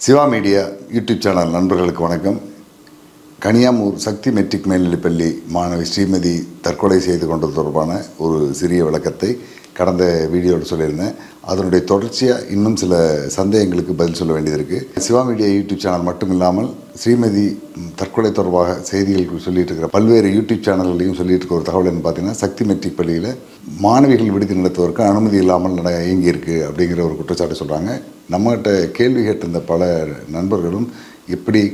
Siva media YouTube channel நண்பர்களுக்கு வணக்கம் கனியாமூர் சக்தி matric மேல்நிலைப்பள்ளி மாணவி ஸ்ரீமதி தற்கொலை செய்து கொண்டது தொடர்பான ஒரு சிறிய விளக்கத்தை கடந்த வீடியோவில் சொல்லியிருந்தேன் அதனுடைய தொடர்ச்சியாக இன்னும் சில சந்தேகங்களுக்கு பதில் சொல்ல வேண்டியது இருக்குது சிவா மீடியா யூடியூப் சேனல் மட்டும் இல்லாமல் ஸ்ரீமதி ம், தற்கொலை தொடர்பாக செய்திகள் சொல்லிட்டு இருக்கிற பல்வேறு யூடியூப் சேனல்களையும் சொல்லிட்டு இருக்க ஒரு தகவல் என்ன பார்த்தீங்கன்னா சக்தி மெட்ரிக் பள்ளியில் மாணவிகள் விடுதி நடத்துவதற்கு அனுமதி இல்லாமல் நட இயங்கியிருக்கு அப்படிங்கிற ஒரு குற்றச்சாட்டு சொல்கிறாங்க நம்மகிட்ட கேள்வி கேட்டிருந்த பல நண்பர்களும் எப்படி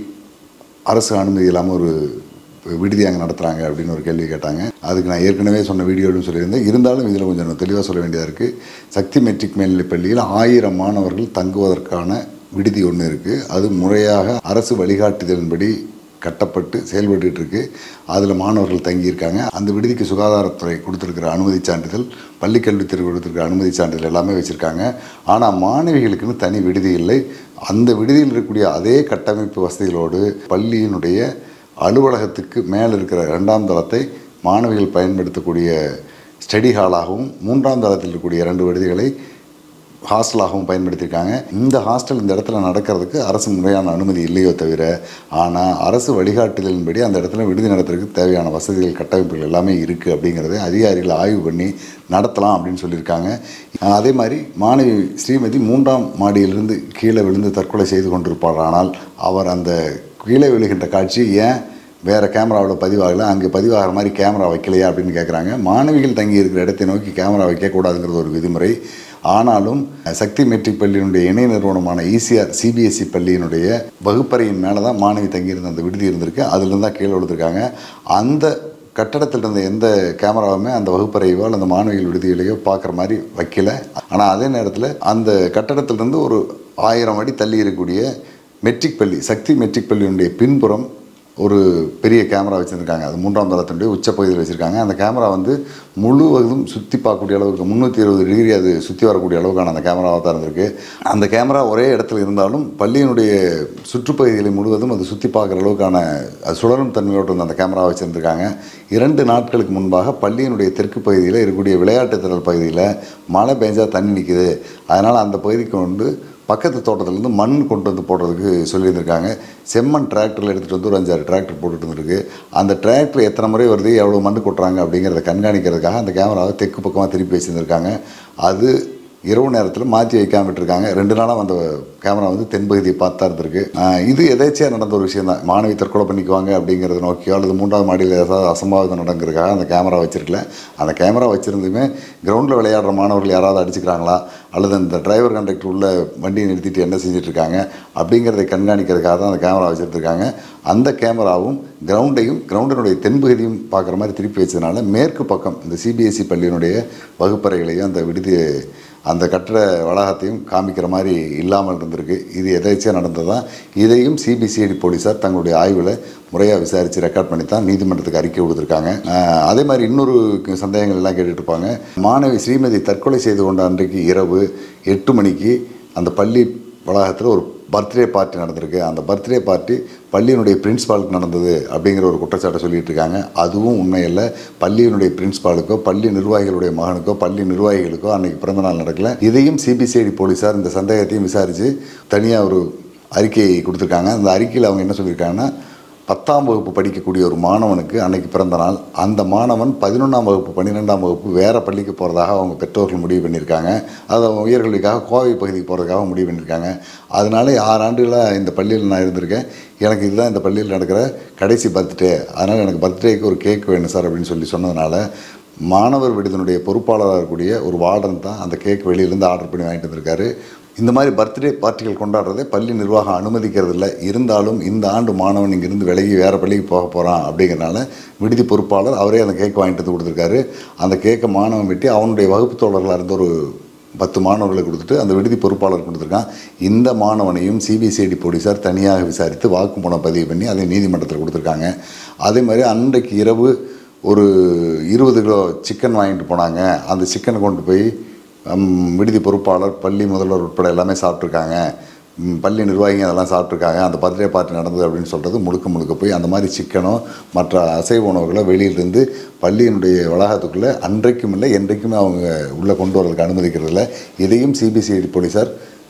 அரசு அனுமதி இல்லாமல் ஒரு விடுதி அங்கே நடத்துகிறாங்க அப்படின்னு ஒரு கேள்வி கேட்டாங்க அதுக்கு நான் ஏற்கனவே சொன்ன வீடியோன்னு சொல்லியிருந்தேன் இருந்தாலும் இதில் கொஞ்சம் தெளிவாக சொல்ல வேண்டியதாக இருக்குது சக்தி மெட்ரிக் மேல்நிலைப் பள்ளியில் ஆயிரம் மாணவர்கள் தங்குவதற்கான விடுதி ஒன்று இருக்குது அது முறையாக அரசு வழிகாட்டுதலின்படி கட்டப்பட்டு செயல்பட்டுட்டு இருக்கு அதில் மாணவர்கள் தங்கியிருக்காங்க அந்த விடுதிக்கு சுகாதாரத்துறை கொடுத்துருக்கிற அனுமதி சான்றிதழ் பள்ளிக்கல்வித்துறை கொடுத்துருக்கிற அனுமதி சான்றிதழ் எல்லாமே வச்சுருக்காங்க ஆனால் மாணவிகளுக்குன்னு தனி விடுதி இல்லை அந்த விடுதியில் இருக்கக்கூடிய அதே கட்டமைப்பு வசதிகளோடு பள்ளியினுடைய அலுவலகத்துக்கு மேலே இருக்கிற ரெண்டாம் தளத்தை மாணவிகள் பயன்படுத்தக்கூடிய ஸ்டடி ஹாலாகவும் மூன்றாம் தளத்தில் இருக்கக்கூடிய இரண்டு விடுதிகளை ஹாஸ்டலாகவும் பயன்படுத்தியிருக்காங்க இந்த ஹாஸ்டல் இந்த இடத்துல நடக்கிறதுக்கு அரசு முறையான அனுமதி இல்லையோ தவிர ஆனால் அரசு வழிகாட்டுதலின்படி அந்த இடத்துல விடுதி நடத்துறதுக்கு தேவையான வசதிகள் கட்டமைப்புகள் எல்லாமே இருக்குது அப்படிங்கிறத அதிகாரிகள் ஆய்வு பண்ணி நடத்தலாம் அப்படின்னு சொல்லியிருக்காங்க அஹ் அதே மாதிரி மாணவி ஸ்ரீமதி மூன்றாம் மாடியிலிருந்து கீழே விழுந்து தற்கொலை செய்து கொண்டிருப்பார் ஆனால் அவர் அந்த கீழே விழுகின்ற காட்சி ஏன் வேறு கேமராவில் பதிவாகலை அங்கே பதிவாகிற மாதிரி கேமரா வைக்கலையா அப்படின்னு கேட்குறாங்க மாணவிகள் தங்கி இருக்கிற இடத்தை நோக்கி கேமரா வைக்கக்கூடாதுங்கிறது ஒரு விதிமுறை ஆனாலும் சக்தி மெட்ரிக் பள்ளியினுடைய இணை நிறுவனமான ஈசிஆர் சிபிஎஸ்இ பள்ளியினுடைய வகுப்பறையின் மேலே தான் மாணவி தங்கியிருந்த அந்த விடுதி இருந்திருக்கு அதுலேருந்து தான் கீழே விழுந்திருக்காங்க அந்த கட்டடத்தில் இருந்த எந்த கேமராவுமே அந்த வகுப்பறையோ அல்லது அந்த மாணவிகள் விடுதிகளையோ பார்க்குற மாதிரி வைக்கல ஆனால் அதே நேரத்தில் அந்த கட்டடத்திலிருந்து ஒரு ஆயிரம் அடி தள்ளி இருக்கக்கூடிய மெட்ரிக் பள்ளி சக்தி மெட்ரிக் பள்ளியினுடைய பின்புறம் ஒரு பெரிய கேமரா வச்சுருக்காங்க அது மூன்றாம் தளத்தினுடைய உச்சப்பகுதியில் வச்சுருக்காங்க அந்த கேமரா வந்து முழுவதும் சுற்றி பார்க்கக்கூடிய அளவுக்கு முந்நூற்றி இருபது டிகிரி அது சுற்றி வரக்கூடிய அளவுக்கான அந்த கேமராவாக தான் இருந்திருக்கு அந்த கேமரா ஒரே இடத்துல இருந்தாலும் பள்ளியினுடைய சுற்றுப்பகுதிகளை முழுவதும் அது சுற்றி பார்க்குற அளவுக்கான அது சுழலும் தன்மையோடு இருந்த அந்த கேமரா வச்சுருந்துருக்காங்க இரண்டு நாட்களுக்கு முன்பாக பள்ளியினுடைய தெற்கு பகுதியில் இருக்கக்கூடிய விளையாட்டு திடல் பகுதியில் மழை பெஞ்சா தண்ணி நிற்குது அதனால் அந்த பகுதிக்கு வந்து பக்கத்து தோட்டத்துலேருந்து மண் கொண்டு வந்து போடுறதுக்கு சொல்லியிருந்திருக்காங்க செம்மண் டிராக்டரில் எடுத்துகிட்டு வந்து ஒரு அஞ்சாறு டிராக்டர் போட்டுட்டு இருந்திருக்கு அந்த டிராக்டர் எத்தனை முறை வருது எவ்வளோ மண் கொட்டுறாங்க அப்படிங்கிறத கண்காணிக்கிறதுக்காக அந்த கேமராவை தெற்கு பக்கமாக திருப்பி வச்சுருந்துருக்காங்க அது இரவு நேரத்தில் மாற்றி வைக்காம விட்டுருக்காங்க ரெண்டு நாளாக அந்த கேமரா வந்து தென்பகுதியை பார்த்தா இருந்திருக்கு ஆஹ் இது எதேச்சியாக நடந்த ஒரு விஷயம் தான் மாணவி தற்கொலை பண்ணிக்குவாங்க அப்படிங்கிறத நோக்கியோ அல்லது மூன்றாவது மாடியில் ஏதாவது அசம்பாவிதம் நடங்கிறதுக்காக அந்த கேமரா வச்சிருக்கல அந்த கேமரா வச்சுருந்துமே கிரவுண்டில் விளையாடுற மாணவர்கள் யாராவது அடிச்சுக்கிறாங்களா அல்லது இந்த டிரைவர் கண்டக்டர் உள்ள வண்டியை நிறுத்திட்டு என்ன செஞ்சுட்டு இருக்காங்க அப்படிங்கிறதை கண்காணிக்கிறதுக்காக தான் அந்த கேமரா வச்சுருந்துருக்காங்க அந்த கேமராவும் கிரவுண்டையும் கிரவுண்டினுடைய தென்பகுதியும் பார்க்குற மாதிரி திருப்பி வச்சதுனால மேற்கு பக்கம் இந்த சிபிஎஸ்இ பள்ளியினுடைய வகுப்பறைகளையும் அந்த விடுதி அந்த கட்டட வளாகத்தையும் காமிக்கிற மாதிரி இல்லாமல் இருந்திருக்கு இது எதாச்சியாக நடந்ததான் இதையும் சிபிசிஐடி போலீஸார் தங்களுடைய ஆய்வில் முறையாக விசாரித்து ரெக்கார்ட் பண்ணி தான் நீதிமன்றத்துக்கு அறிக்கை கொடுத்துருக்காங்க ஆஹ் அதே மாதிரி இன்னொரு சந்தேகங்கள் எல்லாம் கேட்டுட்டு இருப்பாங்க மாணவி ஸ்ரீமதி தற்கொலை செய்து கொண்ட அன்றைக்கு இரவு எட்டு மணிக்கு அந்த பள்ளி வளாகத்தில் ஒரு பர்த்டே பார்ட்டி நடந்திருக்கு அந்த பர்த்டே பார்ட்டி பள்ளியினுடைய பிரின்ஸ்பாலுக்கு நடந்தது அப்படிங்கிற ஒரு குற்றச்சாட்டை சொல்லிட்டு இருக்காங்க அதுவும் உண்மையில்லை பள்ளியினுடைய பிரின்ஸ்பாலுக்கோ பள்ளி நிர்வாகிகளுடைய மகனுக்கோ பள்ளி நிர்வாகிகளுக்கோ அன்னைக்கு பிறந்தநாள் நடக்கல இதையும் சிபிசிஐடி போலீஸார் இந்த சந்தேகத்தையும் விசாரித்து தனியாக ஒரு அறிக்கையை கொடுத்துருக்காங்க அந்த அறிக்கையில் அவங்க என்ன சொல்லியிருக்காங்கன்னா பத்தாம் வகுப்பு படிக்கக்கூடிய ஒரு மாணவனுக்கு அன்னைக்கு பிறந்த நாள் அந்த மாணவன் பதினொன்றாம் வகுப்பு பன்னிரெண்டாம் வகுப்பு வேறு பள்ளிக்கு போகிறதாக அவங்க பெற்றோர்கள் முடிவு பண்ணியிருக்காங்க அது அவங்க உயர்கல்விக்காக கோவை பகுதிக்கு போகிறதுக்காக முடிவு பண்ணியிருக்காங்க அதனால ஆறு ஆண்டுகளாக இந்த பள்ளியில் நான் இருந்திருக்கேன் எனக்கு இதுதான் இந்த பள்ளியில் நடக்கிற கடைசி பர்த்டே அதனால் எனக்கு பர்த்டேக்கு ஒரு கேக் வேணும் சார் அப்படின்னு சொல்லி சொன்னதுனால மாணவர் விடுதனுடைய பொறுப்பாளராக இருக்கக்கூடிய ஒரு வார்டன் தான் அந்த கேக் வெளியிலேருந்து ஆர்டர் பண்ணி வாங்கிட்டு வந்திருக்காரு இந்த மாதிரி பர்த்டே பார்ட்டிகள் கொண்டாடுறதை பள்ளி நிர்வாகம் அனுமதிக்கிறது இல்லை இருந்தாலும் இந்த ஆண்டு மாணவன் இங்கிருந்து விலகி வேறு பள்ளிக்கு போக போகிறான் அப்படிங்கிறனால விடுதி பொறுப்பாளர் அவரே அந்த கேக் வாங்கிட்டு வந்து கொடுத்துருக்காரு அந்த கேக்கை மாணவன் வெட்டி அவனுடைய வகுப்பு தோழர்களாக இருந்த ஒரு பத்து மாணவர்களை கொடுத்துட்டு அந்த விடுதி பொறுப்பாளர் கொடுத்துருக்கான் இந்த மாணவனையும் சிபிசிஐடி போலீஸார் தனியாக விசாரித்து வாக்குமூலம் பதிவு பண்ணி அதை நீதிமன்றத்தில் கொடுத்துருக்காங்க அதே மாதிரி அன்றைக்கு இரவு ஒரு இருபது கிலோ சிக்கன் வாங்கிட்டு போனாங்க அந்த சிக்கனை கொண்டு போய் ஹம், விடுதி பொறுப்பாளர் பள்ளி முதல்வர் உட்பட எல்லாமே சாப்பிட்ருக்காங்க ம், பள்ளி நிர்வாகிங்க அதெல்லாம் சாப்பிட்ருக்காங்க அந்த பர்த்டே பார்ட்டி நடந்தது அப்படின்னு சொல்கிறது முழுக்க முழுக்க போய் அந்த மாதிரி சிக்கனோ மற்ற அசைவ உணவுகளோ வெளியிலிருந்து பள்ளியினுடைய வளாகத்துக்குள்ளே அன்றைக்கும் இல்லை என்றைக்குமே அவங்க உள்ளே கொண்டு வரதுக்கு அனுமதிக்கிறது இல்லை இதையும் சிபிசிஐடி போலீஸார்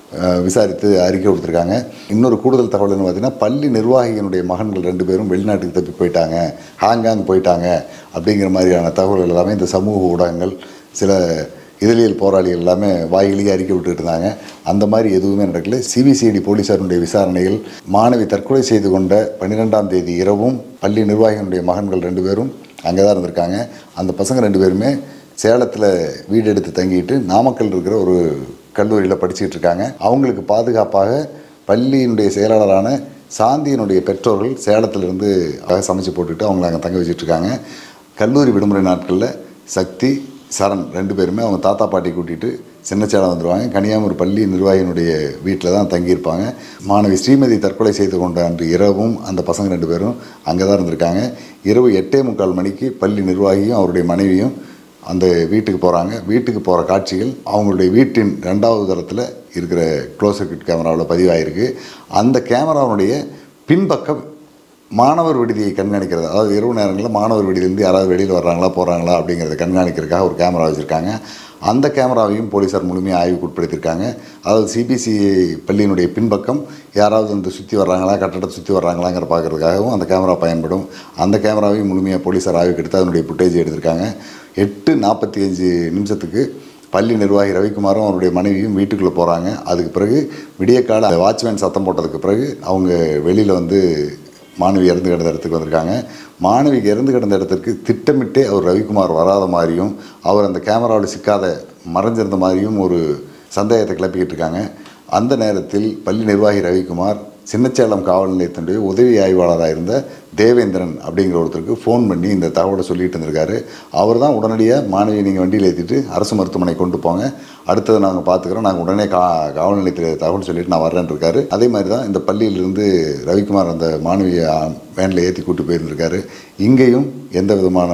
அஹ், விசாரித்து அறிக்கை கொடுத்துருக்காங்க இன்னொரு கூடுதல் தகவல் என்ன பார்த்தீங்கன்னா பள்ளி நிர்வாகியினுடைய மகன்கள் ரெண்டு பேரும் வெளிநாட்டுக்கு தப்பி போயிட்டாங்க ஹாங்காங் போயிட்டாங்க அப்படிங்கிற மாதிரியான தகவல்கள் எல்லாமே இந்த சமூக ஊடகங்கள் சில இதழியல் போராளிகள் எல்லாமே வாயிலேயே அறிக்கை விட்டுட்டு இருந்தாங்க அந்த மாதிரி எதுவுமே நடக்கல சிபிசிஐடி போலீசாருடைய விசாரணையில் மாணவி தற்கொலை செய்து கொண்ட பன்னிரெண்டாம் தேதி இரவும் பள்ளி நிர்வாகிகளுடைய மகன்கள் ரெண்டு பேரும் அங்கே தான் இருந்திருக்காங்க அந்த பசங்க ரெண்டு பேருமே சேலத்தில் வீடு எடுத்து தங்கிட்டு நாமக்கல் இருக்கிற ஒரு கல்லூரியில் படிச்சுட்டு இருக்காங்க அவங்களுக்கு பாதுகாப்பாக பள்ளியினுடைய செயலாளரான சாந்தியினுடைய பெற்றோர்கள் சேலத்திலிருந்து அழகாக சமைச்சு போட்டுட்டு அவங்கள அங்கே தங்க வச்சுட்டு இருக்காங்க கல்லூரி விடுமுறை நாட்களில் சக்தி சரண் ரெண்டு பேருமே அவங்க தாத்தா பாட்டி கூட்டிகிட்டு சின்னச்சேலம் வந்துடுவாங்க கனியாமூர் பள்ளி நிர்வாகியினுடைய வீட்டில் தான் தங்கியிருப்பாங்க மாணவி ஸ்ரீமதி தற்கொலை செய்து கொண்ட அன்று இரவும் அந்த பசங்க ரெண்டு பேரும் அங்கே தான் இருந்திருக்காங்க இரவு எட்டே முக்கால் மணிக்கு பள்ளி நிர்வாகியும் அவருடைய மனைவியும் அந்த வீட்டுக்கு போகிறாங்க வீட்டுக்கு போகிற காட்சிகள் அவங்களுடைய வீட்டின் ரெண்டாவது தளத்தில் இருக்கிற க்ளோஸ் சர்க்கியூட் கேமராவில் பதிவாயிருக்கு அந்த கேமராவுடைய பின்பக்கம் மாணவர் விடுதியை கண்காணிக்கிறது அதாவது இரவு நேரங்களில் மாணவர் விடுதியிலேருந்து யாராவது வெளியில் வர்றாங்களா போகிறாங்களா அப்படிங்கிறத கண்காணிக்கிறதுக்காக ஒரு கேமரா வச்சுருக்காங்க அந்த கேமராவையும் போலீஸார் முழுமையாக ஆய்வுக்கு உட்படுத்தியிருக்காங்க அதாவது சிபிசி பள்ளியினுடைய பின்பக்கம் யாராவது வந்து சுற்றி வர்றாங்களா கட்டடத்தை சுற்றி வர்றாங்களாங்கிற பார்க்கறதுக்காகவும் அந்த கேமரா பயன்படும் அந்த கேமராவையும் முழுமையாக போலீஸார் ஆய்வுக்கு எடுத்து அதனுடைய ஃபுட்டேஜ் எடுத்திருக்காங்க எட்டு நாற்பத்தி அஞ்சு நிமிஷத்துக்கு பள்ளி நிர்வாகி ரவிக்குமாரும் அவருடைய மனைவியும் வீட்டுக்குள்ளே போகிறாங்க அதுக்கு பிறகு விடியக்கால வாட்ச்மேன் சத்தம் போட்டதுக்கு பிறகு அவங்க வெளியில் வந்து மாணவி இறந்து கிடந்த இடத்துக்கு வந்திருக்காங்க மாணவிக்கு இறந்து கிடந்த இடத்திற்கு திட்டமிட்டே அவர் ரவிக்குமார் வராத மாதிரியும் அவர் அந்த கேமராவில் சிக்காத மறைஞ்சிருந்த மாதிரியும் ஒரு சந்தேகத்தை கிளப்பிக்கிட்டு இருக்காங்க அந்த நேரத்தில் பள்ளி நிர்வாகி ரவிக்குமார் சின்னச்சேலம் காவல் நிலையத்தினுடைய உதவி ஆய்வாளராக இருந்த தேவேந்திரன் அப்படிங்கிற ஒருத்தருக்கு ஃபோன் பண்ணி இந்த தகவலை சொல்லிட்டு இருந்திருக்காரு அவர் தான் உடனடியாக மாணவியை நீங்கள் வண்டியில் ஏற்றிட்டு அரசு மருத்துவமனை கொண்டு போங்க அடுத்தது நாங்கள் பார்த்துக்குறோம் நாங்கள் உடனே கா காவல் நிலையத்தில் தகவல் சொல்லிட்டு நான் வர்றேன்னு இருக்காரு அதே மாதிரி தான் இந்த பள்ளியிலிருந்து ரவிக்குமார் அந்த மாணவியை வேனில் ஏற்றி கூட்டி போயிருந்திருக்காரு இங்கேயும் எந்த விதமான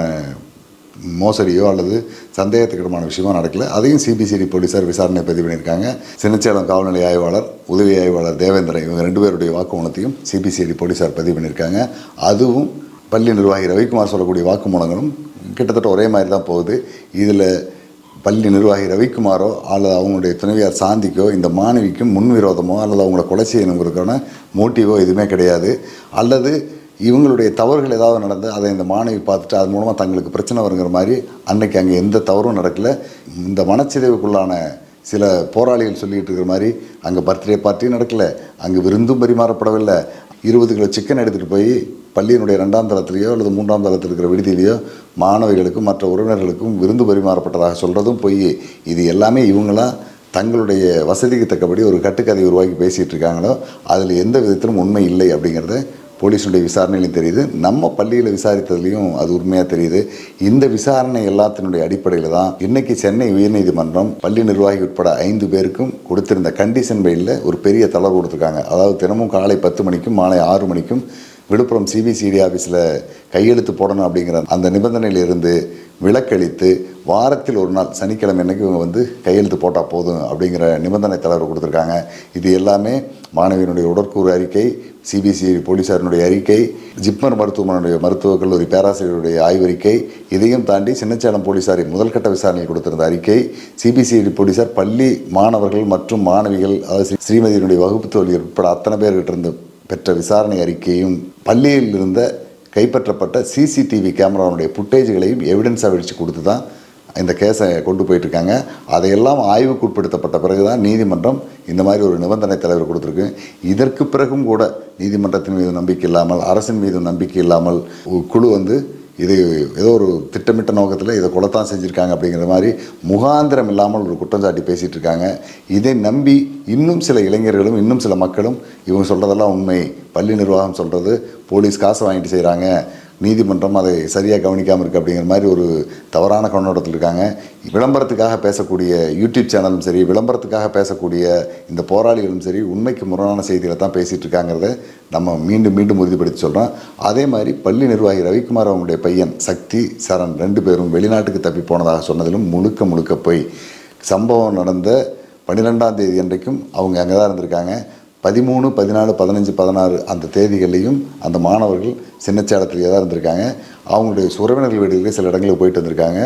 மோசடியோ அல்லது சந்தேகத்துக்கிடமான விஷயமோ நடக்கல அதையும் சிபிசிடி போலீஸார் விசாரணை பதிவு பண்ணியிருக்காங்க சின்னச்சேலம் காவல் நிலைய ஆய்வாளர் உதவி ஆய்வாளர் தேவேந்திரன் இவங்க ரெண்டு பேருடைய வாக்குமூலத்தையும் சிபிசிடி போலீஸார் பதிவு பண்ணியிருக்காங்க அதுவும் பள்ளி நிர்வாகி ரவிக்குமார் சொல்லக்கூடிய வாக்குமூலங்களும் கிட்டத்தட்ட ஒரே மாதிரி தான் போகுது இதில் பள்ளி நிர்வாகி ரவிக்குமாரோ அல்லது அவங்களுடைய துணைவியார் சாந்திக்கோ இந்த மாணவிக்கும் முன்விரோதமோ அல்லது அவங்கள கொலை செய்யணுங்கிறதுக்கான மோட்டிவோ எதுவுமே கிடையாது அல்லது இவங்களுடைய தவறுகள் ஏதாவது நடந்து அதை இந்த மாணவி பார்த்துட்டு அது மூலமாக தங்களுக்கு பிரச்சனை வருங்கிற மாதிரி அன்னைக்கு அங்கே எந்த தவறும் நடக்கல இந்த மனச்சிதைவுக்குள்ளான சில போராளிகள் சொல்லிட்டு இருக்கிற மாதிரி அங்கே பர்த்டே பார்ட்டியும் நடக்கல அங்கே விருந்தும் பரிமாறப்படவில்லை இருபது கிலோ சிக்கன் எடுத்துகிட்டு போய் பள்ளியினுடைய ரெண்டாம் தளத்திலேயோ அல்லது மூன்றாம் தளத்தில் இருக்கிற விடுதியிலையோ மாணவிகளுக்கும் மற்ற உறவினர்களுக்கும் விருந்து பரிமாறப்பட்டதாக சொல்கிறதும் பொய் இது எல்லாமே இவங்களா தங்களுடைய வசதிக்கு தக்கபடி ஒரு கட்டுக்கதை உருவாக்கி பேசிகிட்டு இருக்காங்களோ அதில் எந்த விதத்திலும் உண்மை இல்லை அப்படிங்கிறத போலீஸுடைய விசாரணையிலையும் தெரியுது நம்ம பள்ளியில் விசாரித்ததுலேயும் அது உண்மையாக தெரியுது இந்த விசாரணை எல்லாத்தினுடைய அடிப்படையில் தான் இன்னைக்கு சென்னை உயர்நீதிமன்றம் பள்ளி நிர்வாகி உட்பட ஐந்து பேருக்கும் கொடுத்திருந்த கண்டிஷன் பெயிலில் ஒரு பெரிய தளர்வு கொடுத்துருக்காங்க அதாவது தினமும் காலை பத்து மணிக்கும் மாலை ஆறு மணிக்கும் விழுப்புரம் சிபிசிடி ஆஃபீஸில் கையெழுத்து போடணும் அப்படிங்கிற அந்த நிபந்தனையிலிருந்து விலக்களித்து வாரத்தில் ஒரு நாள் சனிக்கிழமை அன்னைக்கு இவங்க வந்து கையெழுத்து போட்டால் போதும் அப்படிங்கிற நிபந்தனை தளர்வு கொடுத்துருக்காங்க இது எல்லாமே மாணவியினுடைய உடற்கூறு அறிக்கை சிபிசிஐடி போலீஸாரினுடைய அறிக்கை ஜிப்மர் மருத்துவமனையுடைய மருத்துவக் கல்லூரி பேராசிரியருடைய ஆய்வறிக்கை இதையும் தாண்டி சின்னச்சேலம் போலீசாரின் முதல்கட்ட விசாரணையில் கொடுத்திருந்த அறிக்கை சிபிசிஐடி போலீசார் பள்ளி மாணவர்கள் மற்றும் மாணவிகள் அதாவது ஸ்ரீ- ஸ்ரீமதியினுடைய வகுப்பு தோழியர் உட்பட அத்தனை பேர்கிட்ட இருந்து பெற்ற விசாரணை அறிக்கையும் பள்ளியில் இருந்த கைப்பற்றப்பட்ட சிசிடிவி கேமராவுடைய ஃபுட்டேஜ்களையும் எவிடன்ஸாக வெடிச்சு கொடுத்து தான் இந்த கேஸை கொண்டு போயிட்டு இருக்காங்க அதையெல்லாம் ஆய்வுக்கு உட்படுத்தப்பட்ட பிறகு தான் நீதிமன்றம் இந்த மாதிரி ஒரு நிபந்தனை தலைவர் கொடுத்துருக்கு இதற்கு பிறகும் கூட நீதிமன்றத்தின் மீது நம்பிக்கை இல்லாமல் அரசின் மீது நம்பிக்கை இல்லாமல் ஒரு குழு வந்து இது ஏதோ ஒரு திட்டமிட்ட நோக்கத்தில் இதை கொலைத்தான் செஞ்சுருக்காங்க அப்படிங்கிற மாதிரி முகாந்திரம் இல்லாமல் ஒரு குற்றஞ்சாட்டி பேசிகிட்டு இருக்காங்க இதை நம்பி இன்னும் சில இளைஞர்களும் இன்னும் சில மக்களும் இவங்க சொல்கிறதெல்லாம் உண்மை பள்ளி நிர்வாகம் சொல்கிறது போலீஸ் காசு வாங்கிட்டு செய்கிறாங்க நீதிமன்றம் அதை சரியாக கவனிக்காமல் இருக்குது அப்படிங்கிற மாதிரி ஒரு தவறான கண்ணோட்டத்தில் இருக்காங்க விளம்பரத்துக்காக பேசக்கூடிய யூடியூப் சேனலும் சரி விளம்பரத்துக்காக பேசக்கூடிய இந்த போராளிகளும் சரி உண்மைக்கு முரணான செய்திகளை தான் பேசிகிட்டு இருக்காங்கிறத நம்ம மீண்டும் மீண்டும் உறுதிப்படுத்தி சொல்கிறோம் அதே மாதிரி பள்ளி நிர்வாகி ரவிக்குமார் அவங்களுடைய பையன் சக்தி சரண் ரெண்டு பேரும் வெளிநாட்டுக்கு தப்பி போனதாக சொன்னதிலும் முழுக்க முழுக்க போய் சம்பவம் நடந்த பன்னிரெண்டாம் தேதி அன்றைக்கும் அவங்க அங்கே தான் இருந்திருக்காங்க பதிமூணு பதினாலு பதினஞ்சு பதினாறு அந்த தேதிகள்லையும் அந்த மாணவர்கள் சின்னச்சேலத்திலேயே தான் இருந்திருக்காங்க அவங்களுடைய உறவினர்கள் வீடுகளுக்கு சில இடங்களுக்கு போயிட்டு வந்திருக்காங்க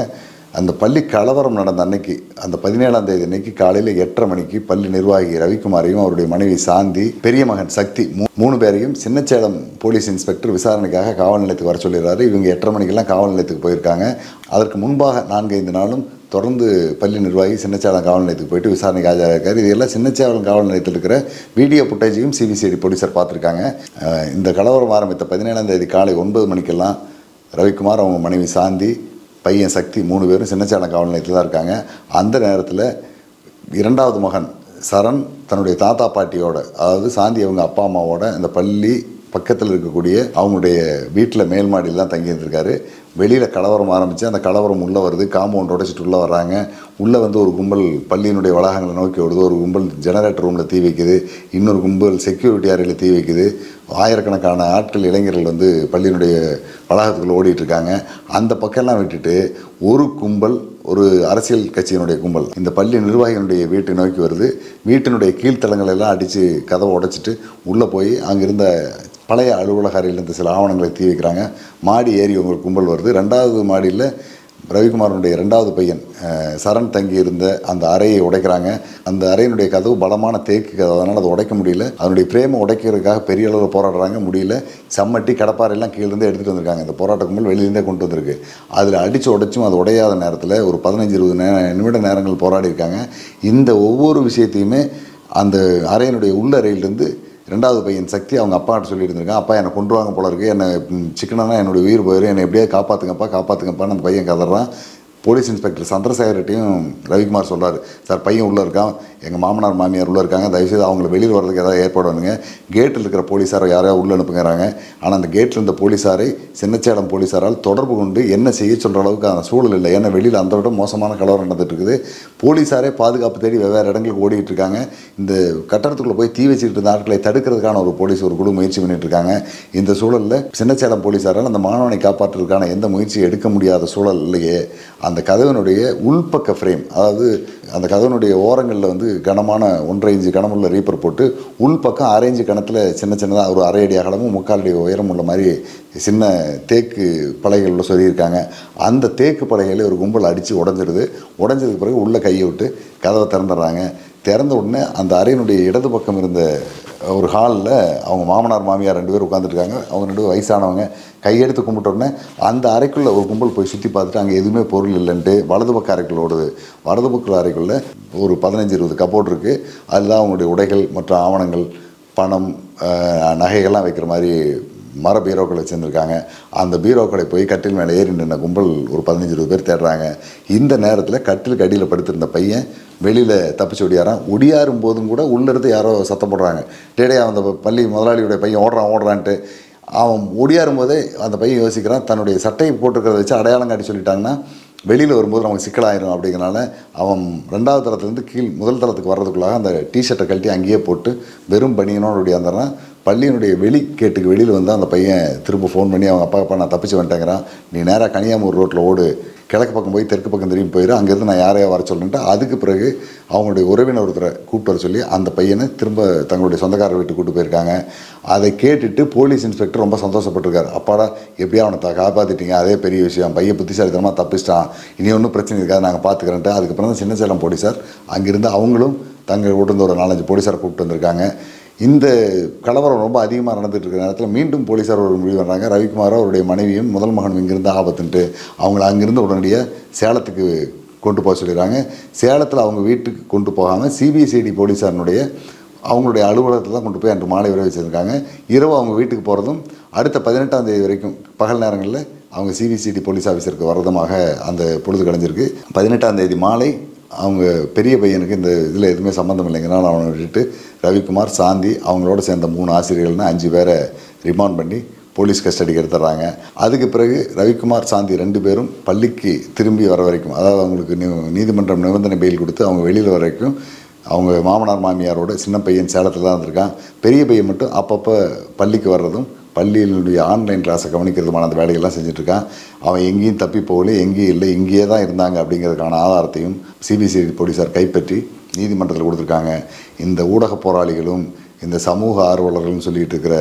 அந்த பள்ளி கலவரம் நடந்த அன்னைக்கு அந்த பதினேழாம் தேதி அன்னைக்கு காலையில் எட்டரை மணிக்கு பள்ளி நிர்வாகி ரவிக்குமாரையும் அவருடைய மனைவி சாந்தி பெரிய மகன் சக்தி மூ- மூணு பேரையும் சின்னச்சேலம் போலீஸ் இன்ஸ்பெக்டர் விசாரணைக்காக காவல் நிலையத்துக்கு வர சொல்லிடுறாரு இவங்க எட்டரை மணிக்கெல்லாம் காவல் நிலையத்துக்கு போயிருக்காங்க அதற்கு முன்பாக நான்கைந்து நாளும் தொடர்ந்து பள்ளி நிர்வாகி சின்னச்சேலம் காவல் நிலையத்துக்கு போயிட்டு விசாரணைக்கு ஆஜராயிருக்காரு இது எல்லாம் சின்னச்சேலம் காவல் நிலையத்தில் இருக்கிற வீடியோ ஃபுட்டேஜையும் சிபிசிஐடி போலீஸார் பார்த்துருக்காங்க அஹ் இந்த கலவரம் ஆரம்பித்த பதினேழாம் தேதி காலை ஒன்பது மணிக்கெல்லாம் ரவிக்குமார் அவங்க மனைவி சாந்தி பையன் சக்தி மூணு பேரும் சின்னச்சேலம் காவல் நிலையத்தில் தான் இருக்காங்க அந்த நேரத்தில் இரண்டாவது மகன் சரண் தன்னுடைய தாத்தா பாட்டியோட அதாவது சாந்தி அவங்க அப்பா அம்மாவோட இந்த பள்ளி பக்கத்தில் இருக்கக்கூடிய அவங்களுடைய வீட்டில் மேல் மாடியில் தான் தங்கி இருந்திருக்காரு வெளியில் கலவரம் ஆரம்பித்து அந்த கலவரம் உள்ளே வருது காம்பவுண்ட் உடைச்சிட்டு உள்ளே வர்றாங்க உள்ளே வந்து ஒரு கும்பல் பள்ளியினுடைய வளாகங்களை நோக்கி ஓடுது ஒரு கும்பல் ஜெனரேட்டர் ரூமில் தீ வைக்குது இன்னொரு கும்பல் செக்யூரிட்டி அறையில் தீ வைக்குது ஆயிரக்கணக்கான ஆட்கள் இளைஞர்கள் வந்து பள்ளியினுடைய வளாகத்துக்குள்ளே ஓடிட்டு இருக்காங்க அந்த பக்கம்லாம் விட்டுட்டு ஒரு கும்பல் ஒரு அரசியல் கட்சியினுடைய கும்பல் இந்த பள்ளி நிர்வாகியினுடைய வீட்டை நோக்கி வருது வீட்டினுடைய கீழ்த்தளங்களை எல்லாம் அடித்து கதவை உடைச்சிட்டு உள்ளே போய் அங்கிருந்த பழைய அலுவலக அறையில் இருந்த சில ஆவணங்களை தீ வைக்கிறாங்க மாடி ஏறி ஒரு கும்பல் வருது ரெண்டாவது மாடியில் ரவிக்குமாரனுடைய ரெண்டாவது பையன் அஹ், சரண் தங்கி இருந்த அந்த அறையை உடைக்கிறாங்க அந்த அறையினுடைய கதவு பலமான தேக்கு கதவு அதனால் அதை உடைக்க முடியல அதனுடைய பிரேமை உடைக்கிறதுக்காக பெரிய அளவில் போராடுறாங்க முடியல சம்மட்டி கடப்பாறையெல்லாம் கீழேருந்து எடுத்துகிட்டு வந்திருக்காங்க இந்த போராட்ட கும்பல் வெளியிலேருந்தே கொண்டு வந்திருக்கு அதில் அடித்து உடைச்சும் அது உடையாத நேரத்தில் ஒரு பதினஞ்சு இருபது நே நிமிட நேரங்கள் போராடி இருக்காங்க இந்த ஒவ்வொரு விஷயத்தையுமே அந்த அறையினுடைய உள்ளறையிலிருந்து ரெண்டாவது பையன் சக்தி அவங்க அப்பாட்ட சொல்லிட்டு இருந்திருக்கான் அப்பா என்னை கொண்டு வாங்க போல இருக்கு என்னை சிக்கனா என்னுடைய உயிர் போயிடும் என்னை எப்படியாவது காப்பாற்றுங்கப்பா காப்பாற்றுங்கப்பான்னு அந்த பையன் கதறான் போலீஸ் இன்ஸ்பெக்டர் சந்திரசேகர்கிட்டையும் ரவிக்குமார் சொல்றாரு சார் பையன் உள்ளே இருக்கான் எங்கள் மாமனார் மாமியார் உள்ளே இருக்காங்க தயவுசெய்து அவங்கள வெளியில் வர்றதுக்கு ஏதாவது ஏற்பாடு பண்ணுங்க கேட்டில் இருக்கிற போலீஸாரை யாரையாவது உள்ளே அனுப்புங்கிறாங்க ஆனால் அந்த கேட்டில் இருந்த போலீஸாரை சின்னச்சேலம் போலீஸாரால் தொடர்பு கொண்டு என்ன செய்ய சொல்கிற அளவுக்கு அந்த சூழல் இல்லை ஏன்னா வெளியில் அந்த விட மோசமான கலவரம் நடந்துட்டு இருக்குது போலீஸாரே பாதுகாப்பு தேடி வெவ்வேறு இடங்களுக்கு ஓடிட்டு இருக்காங்க இந்த கட்டடத்துக்குள்ளே போய் தீ வச்சுக்கிட்டு இருந்த ஆட்களை தடுக்கிறதுக்கான ஒரு போலீஸ் ஒரு குழு முயற்சி பண்ணிட்டு இருக்காங்க இந்த சூழலில் சின்னச்சேலம் போலீஸாரால் அந்த மாணவனை காப்பாற்றுறதுக்கான எந்த முயற்சியும் எடுக்க முடியாத சூழல் இல்லையே அந்த கதவினுடைய உள்பக்க ஃப்ரேம் அதாவது அந்த கதவினுடைய ஓரங்களில் வந்து கனமான ஒன்றரை இன்ச்சு கனமுள்ள ரீப்பர் போட்டு உள்பக்கம் அரை இன்ச்சு கணத்தில் சின்ன சின்னதாக ஒரு அரை அடி அகலமும் முக்கால் அடி உயரம் உள்ள மாதிரி சின்ன தேக்கு பலகைகளில் சொல்லியிருக்காங்க அந்த தேக்கு பலகையில ஒரு கும்பல் அடித்து உடஞ்சிருது உடஞ்சதுக்கு பிறகு உள்ளே கையை விட்டு கதவை திறந்துடுறாங்க திறந்த உடனே அந்த அறையினுடைய இடது பக்கம் இருந்த ஒரு ஹாலில் அவங்க மாமனார் மாமியார் ரெண்டு பேர் உட்காந்துருக்காங்க அவங்க ரெண்டு பேரும் வயசானவங்க கையெடுத்து கும்பிட்ட உடனே அந்த அறைக்குள்ளே ஒரு கும்பல் போய் சுற்றி பார்த்துட்டு அங்கே எதுவுமே பொருள் இல்லைன்ட்டு வலது பக்க அறைக்குள்ள ஓடுது வலது பக்க அறைக்குள்ளே ஒரு பதினஞ்சு இருபது கப்போர்ட் இருக்குது அதில் தான் அவங்களுடைய உடைகள் மற்ற ஆவணங்கள் பணம் அஹ், நகைகள்லாம் வைக்கிற மாதிரி மர பீரோக்களை வச்சுருந்துருக்காங்க அந்த பீரோக்களை போய் கட்டில் மேலே ஏறி நின்ன கும்பல் ஒரு பதினஞ்சு இருபது பேர் தேடுறாங்க இந்த நேரத்தில் கட்டிலுக்கு அடியில் படுத்திருந்த பையன் வெளியில் தப்பிச்சு ஒடியாரான் ஒடியாரும் போதும் கூட உள்ளிருந்து யாரோ சத்தம் போடுறாங்க டேடே அந்த பள்ளி முதலாளியுடைய பையன் ஓடுறான் ஓடுறான்ட்டு அவன் ஒடியாரும் போதே அந்த பையன் யோசிக்கிறான் தன்னுடைய சட்டையை போட்டிருக்கிறத வச்சு அடையாளம் காட்டி சொல்லிட்டாங்கன்னா வெளியில் வரும்போது நமக்கு சிக்கலாயிரும் அப்படிங்கிறனால அவன் ரெண்டாவது தளத்துலேருந்து கீழ் முதல் தளத்துக்கு வர்றதுக்குள்ளாக அந்த டிஷர்ட்டை கழட்டி அங்கேயே போட்டு வெறும் பனியனோடு ஒடியாந்துறான் பள்ளியினுடைய வெளி கேட்டுக்கு வெளியில் வந்து அந்த பையன் திரும்ப ஃபோன் பண்ணி அவங்க அப்பா அப்பா நான் தப்பிச்சு வந்துட்டேங்கிறான் நீ நேராக கனியாமூர் ரோட்டில் ஓடு கிழக்கு பக்கம் போய் தெற்கு பக்கம் திரும்பி போயிரு அங்கேருந்து நான் யாரையா வர சொல்லிட்டு அதுக்கு பிறகு அவங்களுடைய உறவினர் ஒருத்தரை கூப்பிட்டு வர சொல்லி அந்த பையனை திரும்ப தங்களுடைய சொந்தக்காரர் வீட்டுக்கு கூப்பிட்டு போயிருக்காங்க அதை கேட்டுட்டு போலீஸ் இன்ஸ்பெக்டர் ரொம்ப சந்தோஷப்பட்டிருக்காரு அப்பாடா எப்படியா அவனை த காப்பாற்றிட்டீங்க அதே பெரிய விஷயம் பையன் புத்திசாலித்தனமாக தப்பிச்சிட்டான் இனி ஒன்றும் பிரச்சனை இருக்காது நாங்கள் பார்த்துக்கிறேன்ட்டு அதுக்கப்புறம் தான் சின்னசேலம் போலீஸார் அங்கிருந்து அவங்களும் தங்கள் கூட இருந்து ஒரு நாலஞ்சு போலீஸார் கூப்பிட்டு வந்திருக்காங்க இந்த கலவரம் ரொம்ப அதிகமாக நடந்துட்டு இருக்கிற நேரத்தில் மீண்டும் போலீஸார் ஒரு முடிவு வர்றாங்க ரவிக்குமாரோ அவருடைய மனைவியும் முதல் மகனும் இங்கிருந்து ஆபத்துன்ட்டு அவங்கள அங்கிருந்து உடனடியாக சேலத்துக்கு கொண்டு போக சொல்லிடுறாங்க சேலத்தில் அவங்க வீட்டுக்கு கொண்டு போகாமல் சிபிசிஐடி போலீஸாரினுடைய அவங்களுடைய அலுவலகத்தில் தான் கொண்டு போய் அன்று மாலை வரை வச்சுருக்காங்க இரவு அவங்க வீட்டுக்கு போகிறதும் அடுத்த பதினெட்டாம் தேதி வரைக்கும் பகல் நேரங்களில் அவங்க சிபிசிடி போலீஸ் ஆஃபீஸருக்கு வரதுமாக அந்த பொழுது கழிஞ்சிருக்கு பதினெட்டாம் தேதி மாலை அவங்க பெரிய பையனுக்கு இந்த இதில் எதுவுமே சம்மந்தம் இல்லைங்கிறனால அவனை விட்டுட்டு ரவிக்குமார் சாந்தி அவங்களோட சேர்ந்த மூணு ஆசிரியர்கள்னு அஞ்சு பேரை ரிமாண்ட் பண்ணி போலீஸ் கஸ்டடிக்கு எடுத்துடுறாங்க அதுக்கு பிறகு ரவிக்குமார் சாந்தி ரெண்டு பேரும் பள்ளிக்கு திரும்பி வர வரைக்கும் அதாவது அவங்களுக்கு நி- நீதிமன்றம் நிபந்தனை பெயில் கொடுத்து அவங்க வெளியில் வர வரைக்கும் அவங்க மாமனார் மாமியாரோட சின்ன பையன் சேலத்தில் தான் இருந்திருக்கான் பெரிய பையன் மட்டும் அப்பப்போ பள்ளிக்கு வர்றதும் பள்ளியினுடைய ஆன்லைன் கிளாஸை கவனிக்கிறதுமான அந்த வேலைகள்லாம் செஞ்சுட்டு இருக்கான் அவன் எங்கேயும் தப்பி போகல எங்கேயும் இல்லை இங்கேயே தான் இருந்தாங்க அப்படிங்கிறதுக்கான ஆதாரத்தையும் சிபிசிஐடி போலீஸார் கைப்பற்றி நீதிமன்றத்தில் கொடுத்துருக்காங்க இந்த ஊடக போராளிகளும் இந்த சமூக ஆர்வலர்கள்னு சொல்லிட்டு இருக்கிற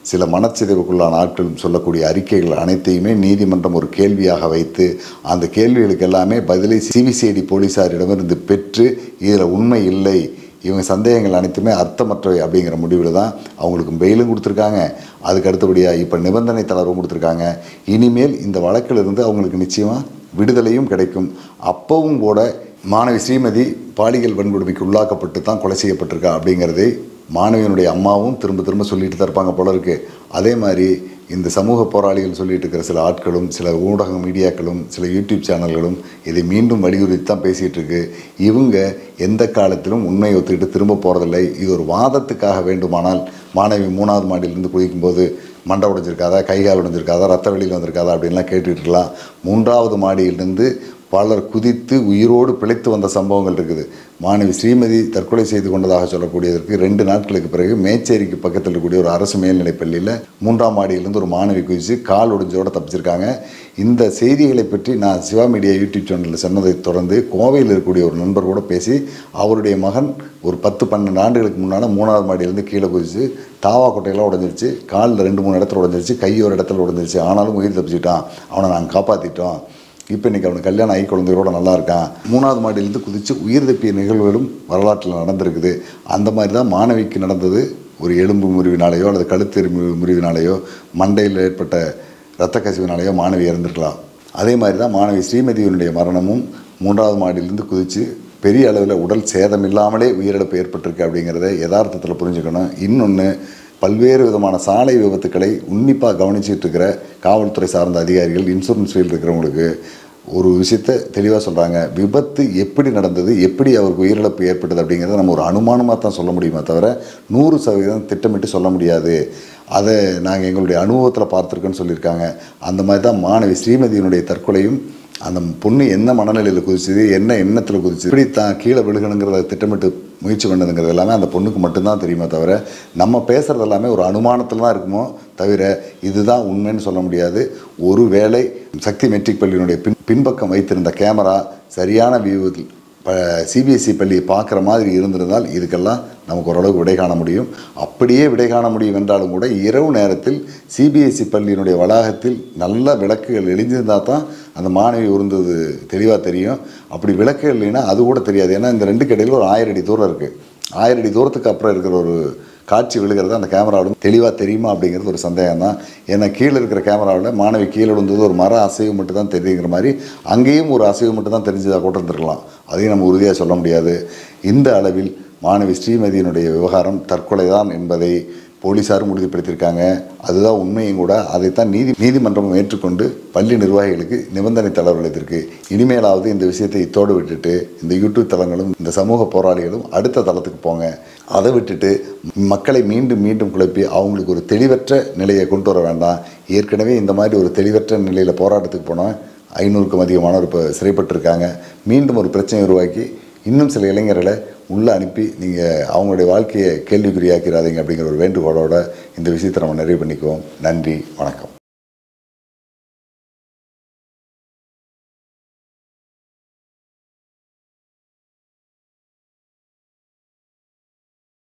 சில மனச்சிதைவுக்குள்ளான ஆட்களும் சொல்லக்கூடிய அறிக்கைகள் அனைத்தையுமே நீதிமன்றம் ஒரு கேள்வியாக வைத்து அந்த கேள்விகளுக்கு எல்லாமே பதிலை சிபிசிஐடி போலீஸாரிடமிருந்து பெற்று இதில் உண்மை இல்லை இவங்க சந்தேகங்கள் அனைத்துமே அர்த்தமற்றவை அப்படிங்கிற முடிவில் தான் அவங்களுக்கு பெயிலும் கொடுத்துருக்காங்க அதுக்கு அடுத்தபடியாக இப்போ நிபந்தனை தளர்வும் கொடுத்துருக்காங்க இனிமேல் இந்த வழக்கிலிருந்து அவங்களுக்கு நிச்சயமாக விடுதலையும் கிடைக்கும் அப்பவும் கூட மாணவி ஸ்ரீமதி பாலியல் வன்கொடுமைக்கு உள்ளாக்கப்பட்டு தான் கொலை செய்யப்பட்டிருக்கா அப்படிங்கிறதை மாணவியனுடைய அம்மாவும் திரும்ப திரும்ப சொல்லிட்டு தான் இருப்பாங்க போல இருக்கு அதே மாதிரி இந்த சமூக போராளிகள் சொல்லிட்டு இருக்கிற சில ஆட்களும் சில ஊடக மீடியாக்களும் சில யூடியூப் சேனல்களும் இதை மீண்டும் வலியுறுத்தி தான் பேசிகிட்டு இருக்கு இவங்க எந்த காலத்திலும் உண்மையை ஒத்துக்கிட்டு திரும்ப போகிறதில்லை இது ஒரு வாதத்துக்காக வேண்டுமானால் மாணவி மூணாவது மாடியிலிருந்து குதிக்கும்போது மண்டை உடைஞ்சிருக்காதா கைகால் உடைஞ்சிருக்காதா ரத்த வெளியில் வந்திருக்காதா அப்படின்லாம் கேட்டுட்டு இருக்கலாம் மூன்றாவது மாடியிலிருந்து பலர் குதித்து உயிரோடு பிழைத்து வந்த சம்பவங்கள் இருக்குது மாணவி ஸ்ரீமதி தற்கொலை செய்து கொண்டதாக சொல்லக்கூடியதற்கு ரெண்டு நாட்களுக்கு பிறகு மேச்சேரிக்கு பக்கத்தில் இருக்கக்கூடிய ஒரு அரசு மேல்நிலைப் பள்ளியில் மூன்றாம் மாடியிலிருந்து ஒரு மாணவி குதித்து கால் ஒடிஞ்சோட தப்பிச்சிருக்காங்க இந்த செய்திகளை பற்றி நான் சிவா மீடியா யூடியூப் சேனலில் சொன்னதை தொடர்ந்து கோவையில் இருக்கக்கூடிய ஒரு நண்பர் கூட பேசி அவருடைய மகன் ஒரு பத்து பன்னெண்டு ஆண்டுகளுக்கு முன்னால் மூணாவது மாடியிலேருந்து கீழே குதிச்சு தாவா கொட்டையெல்லாம் உடஞ்சிருச்சு காலில் ரெண்டு மூணு இடத்துல உடஞ்சிருச்சு கை ஒரு இடத்துல உடஞ்சிருச்சு ஆனாலும் உயிர் தப்பிச்சிட்டான் அவனை நாங்கள் காப்பாற்றிட்டோம் இப்போ இன்றைக்கி அவனுக்கு கல்யாணம் ஆகி குழந்தைகளோட நல்லா இருக்கான் மூணாவது மாடியிலேருந்து குதித்து உயிர் தப்பிய நிகழ்வுகளும் வரலாற்றில் நடந்திருக்குது அந்த மாதிரி தான் மாணவிக்கு நடந்தது ஒரு எலும்பு முறிவினாலேயோ அல்லது கழுத்து எலும்பு முறிவினாலேயோ மண்டையில் ஏற்பட்ட இரத்த கசிவினாலேயோ மாணவி இறந்துருக்கலாம் அதே மாதிரி தான் மாணவி ஸ்ரீமதியினுடைய மரணமும் மூன்றாவது மாடியிலேருந்து குதித்து பெரிய அளவில் உடல் சேதம் இல்லாமலே உயிரிழப்பு ஏற்பட்டிருக்கு அப்படிங்கிறத யதார்த்தத்தில் புரிஞ்சுக்கணும் இன்னொன்று பல்வேறு விதமான சாலை விபத்துக்களை உன்னிப்பாக கவனிச்சிட்டு இருக்கிற காவல்துறை சார்ந்த அதிகாரிகள் இன்சூரன்ஸ் ஃபீல்டு இருக்கிறவங்களுக்கு ஒரு விஷயத்தை தெளிவாக சொல்கிறாங்க விபத்து எப்படி நடந்தது எப்படி அவருக்கு உயிரிழப்பு ஏற்பட்டது அப்படிங்கிறத நம்ம ஒரு அனுமானமாக தான் சொல்ல முடியுமே தவிர நூறு சதவீதம் திட்டமிட்டு சொல்ல முடியாது அதை நாங்கள் எங்களுடைய அனுபவத்தில் பார்த்துருக்கோன்னு சொல்லியிருக்காங்க அந்த மாதிரி தான் மாணவி ஸ்ரீமதியினுடைய தற்கொலையும் அந்த பொண்ணு என்ன மனநிலையில் குதிச்சுது என்ன எண்ணத்தில் குதிச்சு இப்படி தான் கீழே விழுகணுங்கிறத திட்டமிட்டு முயற்சி பண்ணதுங்கிறது எல்லாமே அந்த பொண்ணுக்கு மட்டும்தான் தெரியுமே தவிர நம்ம பேசுகிறது எல்லாமே ஒரு அனுமானத்தில் தான் இருக்குமோ தவிர இதுதான் உண்மைன்னு சொல்ல முடியாது ஒருவேளை சக்தி மெட்ரிக் பள்ளியினுடைய பின் பின்பக்கம் வைத்திருந்த கேமரா சரியான வியூவில் ப சிபிஎஸ்சி பள்ளியை பார்க்குற மாதிரி இருந்திருந்தால் இதுக்கெல்லாம் நமக்கு ஓரளவுக்கு விடை காண முடியும் அப்படியே விடை காண முடியும் என்றாலும் கூட இரவு நேரத்தில் சிபிஎஸ்சி பள்ளியினுடைய வளாகத்தில் நல்ல விளக்குகள் எழிஞ்சிருந்தால் தான் அந்த மாணவி உருந்தது தெளிவாக தெரியும் அப்படி விளக்குகள் இல்லைன்னா அது கூட தெரியாது ஏன்னா இந்த ரெண்டு கடையில் ஒரு ஆயிரம் அடி தூரம் இருக்குது ஆயிரம் அடி தூரத்துக்கு அப்புறம் இருக்கிற ஒரு காட்சி விழுகிறது அந்த கேமராவிலும் தெளிவாக தெரியுமா அப்படிங்கிறது ஒரு சந்தேகம் தான் ஏன்னா கீழே இருக்கிற கேமராவில் மாணவி கீழே விழுந்தது ஒரு மர அசைவு மட்டும் தான் தெரியுங்கிற மாதிரி அங்கேயும் ஒரு அசைவு மட்டும் தான் தெரிஞ்சதாக கூட இருந்திருக்கலாம் அதையும் நம்ம உறுதியாக சொல்ல முடியாது இந்த அளவில் மாணவி ஸ்ரீமதியினுடைய விவகாரம் தற்கொலை தான் என்பதை போலீஸாரும் உறுதிப்படுத்தியிருக்காங்க அதுதான் உண்மையும் கூட அதைத்தான் நீதி நீதிமன்றமும் ஏற்றுக்கொண்டு பள்ளி நிர்வாகிகளுக்கு நிபந்தனை தளர்வு அளித்திருக்கு இனிமேலாவது இந்த விஷயத்தை இத்தோடு விட்டுட்டு இந்த யூடியூப் தளங்களும் இந்த சமூக போராளிகளும் அடுத்த தளத்துக்கு போங்க அதை விட்டுட்டு மக்களை மீண்டும் மீண்டும் குழப்பி அவங்களுக்கு ஒரு தெளிவற்ற நிலையை கொண்டு வர வேண்டாம் ஏற்கனவே இந்த மாதிரி ஒரு தெளிவற்ற நிலையில் போராட்டத்துக்கு போனோம் ஐநூறுக்கும் அதிகமானவர் இப்போ சிறைப்பட்டிருக்காங்க மீண்டும் ஒரு பிரச்சனை உருவாக்கி இன்னும் சில இளைஞர்களை உள்ளே அனுப்பி நீங்கள் அவங்களுடைய வாழ்க்கையை கேள்விக்குறியாக்கிறாதீங்க அப்படிங்கிற ஒரு வேண்டுகோளோட இந்த விஷயத்தை நம்ம நிறைவு பண்ணிக்குவோம் நன்றி வணக்கம்